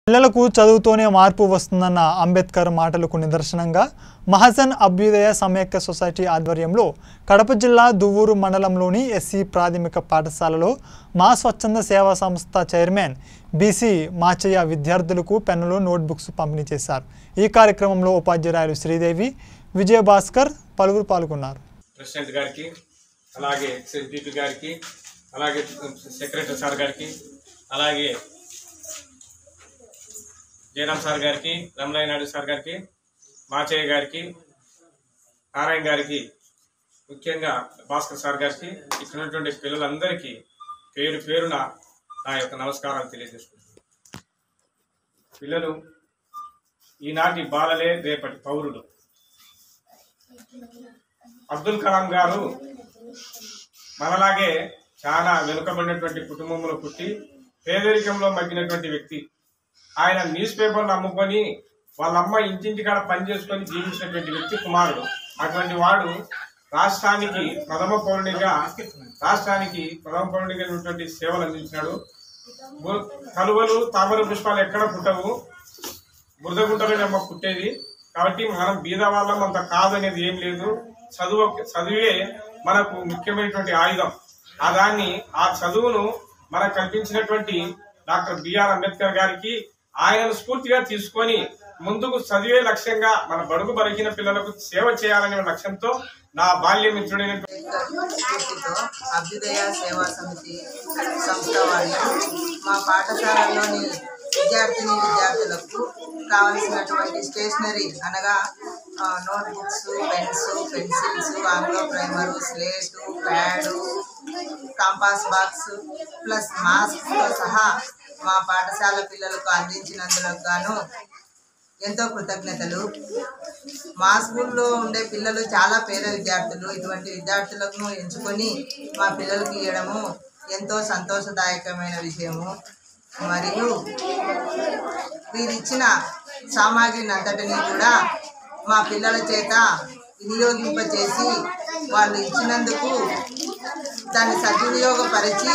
పిల్లలకు చదువుతోనే మార్పు వస్తుందన్న అంబేద్కర్ మాటలకు నిదర్శనంగా మహజన్ అభ్యుదయ సమైక్య సొసైటీ ఆధ్వర్యంలో కడప జిల్లా దువ్వూరు మండలంలోని ఎస్సీ ప్రాథమిక పాఠశాలలో మా స్వచ్ఛంద సేవా సంస్థ చైర్మన్ బీసీ మాచయ్య విద్యార్థులకు పెన్నులు నోట్బుక్స్ పంపిణీ చేశారు ఈ కార్యక్రమంలో ఉపాధ్యాయులు శ్రీదేవి విజయభాస్కర్ పలువురు పాల్గొన్నారు ప్రెసిడెంట్ గారికి అలాగే ఎక్స్ఎస్డిపి గారికి అలాగే సెక్రటరీ సార్ గారికి అలాగే జయరామ్ సార్ గారికి రమణయ్య నాయుడు సార్ గారికి మాచయ్య గారికి నారాయణ గారికి ముఖ్యంగా భాస్కర్ సార్ గారికి ఇక్కడ ఉన్నటువంటి పిల్లలందరికీ పేరు పేరున నా యొక్క నమస్కారాలు తెలియజేసుకుంటున్నాను పిల్లలు ఈనాటి బాలలే రేపటి పౌరులు అబ్దుల్ కలాం గారు మనలాగే చాలా వెనుకబడినటువంటి కుటుంబంలో పుట్టి పేదరికంలో మగ్గినటువంటి వ్యక్తి ఆయన న్యూస్ పేపర్లు అమ్ముకొని వాళ్ళ అమ్మ ఇంటింటికాడ పని చేసుకొని జీవించినటువంటి వ్యక్తి కుమారుడు అటువంటి వాడు రాష్ట్రానికి ప్రథమ పౌరునిగా రాష్ట్రానికి ప్రథమ పౌరునిగా ఉన్నటువంటి సేవలు అందించినాడు బు- కలువలు తామర పుష్పాలు ఎక్కడ పుట్టవు బురద గుంటలోనే అమ్మ పుట్టేది కాబట్టి మనం బీద వాళ్ళం అంత కాదనేది ఏం లేదు చదువు చదివే మనకు ముఖ్యమైనటువంటి ఆయుధం ఆ దాన్ని ఆ చదువును మనకు కల్పించినటువంటి డాక్టర్ బిఆర్ అంబేద్కర్ గారికి ఆయనను స్ఫూర్తిగా తీసుకొని ముందుకు చదివే లక్ష్యంగా మన బడుగు బలిగిన పిల్లలకు సేవ చేయాలనే లక్ష్యంతో నా బాల్య మిత్రుడైన స్ఫూర్తితో అభ్యుదయ సేవా సమితి సంస్థ వాళ్ళు మా పాఠశాలలోని విద్యార్థిని విద్యార్థులకు కావలసినటువంటి స్టేషనరీ అనగా notebooks pens pencils Anglo primer slate pad compass box plus మాస్క్తో సహా మా పాఠశాల పిల్లలకు అందించినందులకు గాను ఎంతో కృతజ్ఞతలు మా స్కూల్లో ఉండే పిల్లలు చాలా పేద విద్యార్థులు ఇటువంటి విద్యార్థులను ఎంచుకొని మా పిల్లలకి ఇవ్వడము ఎంతో సంతోషదాయకమైన విషయము మరియు వీరిచ్చిన సామాగ్రిని అంతటిని కూడా మా పిల్లల చేత వినియోగింపచేసి వాళ్ళు ఇచ్చినందుకు దాన్ని సద్వినియోగపరిచి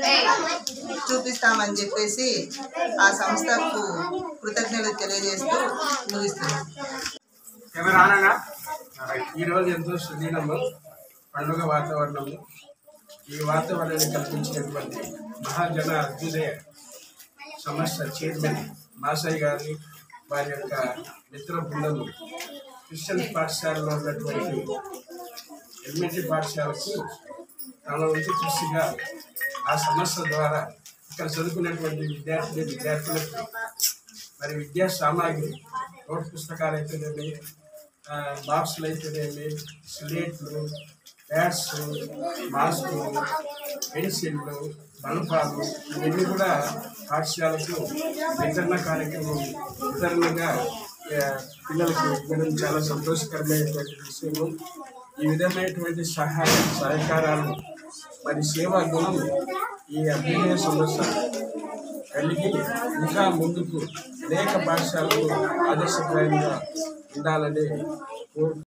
చూపిస్తామని చెప్పేసి ఆ సంస్థకు కృతజ్ఞతలు తెలియజేస్తూ ముగిస్తున్నాం కెమెరానగా ఈరోజు ఎంతో సుదీనము పండుగ వాతావరణము ఈ వాతావరణాన్ని కల్పించినటువంటి మహాజన అభ్యుదయ సంస్థ చైర్మన్ మాసయ్య గారిని వారి యొక్క మిత్ర బృందము క్రిస్టియన్ పాఠశాలలో ఉన్నటువంటి ఎలిమెంటరీ పాఠశాలకు తన వంతు కృషిగా ఆ సంస్థ ద్వారా ఇక్కడ చదువుకున్నటువంటి విద్యార్థులు విద్యార్థులకు మరి విద్యా సామాగ్రి నోట్ పుస్తకాలు అయితేనేమి ఆ, బాక్సులు అయితేనేమి స్లేట్లు ప్యాడ్స్ మాస్కులు పెన్సిళ్ళు బల్పాలు ఇవన్నీ కూడా పాఠశాలకు వితరణ కార్యక్రమం వితరణగా ఆ, పిల్లలకు ఇవ్వడం చాలా సంతోషకరమైనటువంటి విషయము ఈ విధమైనటువంటి సహాయ సహకారాలు మరి సేవా గుణం ఈ అభ్యుదయ సమస్య కలిగి ఇంకా ముందుకు అనేక పాఠశాలకు ఆదర్శప్రాయంగా ఉండాలని కోరు